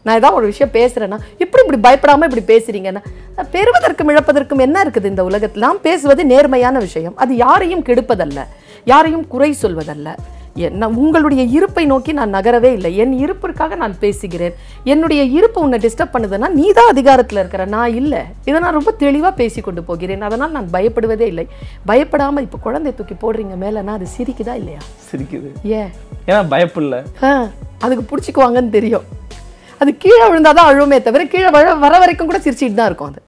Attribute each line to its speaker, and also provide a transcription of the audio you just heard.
Speaker 1: நான் ஏதாவது ஒரு விஷயம் பேசுறேன்னா இப்படி இப்படி பயப்படாம இப்படி பேசுறீங்கன்னா பெறுவதற்கும் இழப்பதற்கும் என்ன இருக்குது இந்த உலகத்தில் நாம் பேசுவது நேர்மையான விஷயம் அது யாரையும் கெடுப்பதல்ல யாரையும் குறை சொல்வதல்ல என்ன உங்களுடைய இருப்பை நோக்கி நான் நகரவே இல்லை என் இருப்பிற்காக நான் பேசுகிறேன் என்னுடைய இருப்பு உன்னை டிஸ்டர்ப் பண்ணுதுன்னா நீ தான் அதிகாரத்தில் இருக்கிற நான் இல்லை இதை நான் ரொம்ப தெளிவாக பேசி கொண்டு போகிறேன் அதனால் நான் பயப்படுவதே இல்லை பயப்படாமல் இப்போ குழந்தை தூக்கி போடுறீங்க மேலேனா அது சிரிக்குதா இல்லையா
Speaker 2: சிரிக்குது
Speaker 1: ஏன்
Speaker 2: ஏன்னா பயப்படல
Speaker 1: ஆ, அதுக்கு பிடிச்சிக்குவாங்கன்னு தெரியும் அது கீழே விழுந்தாதான் அழுவுமே தவிர கீழே வர வர வரைக்கும் கூட சிரிச்சிட்டு தான் இருக்கும் அது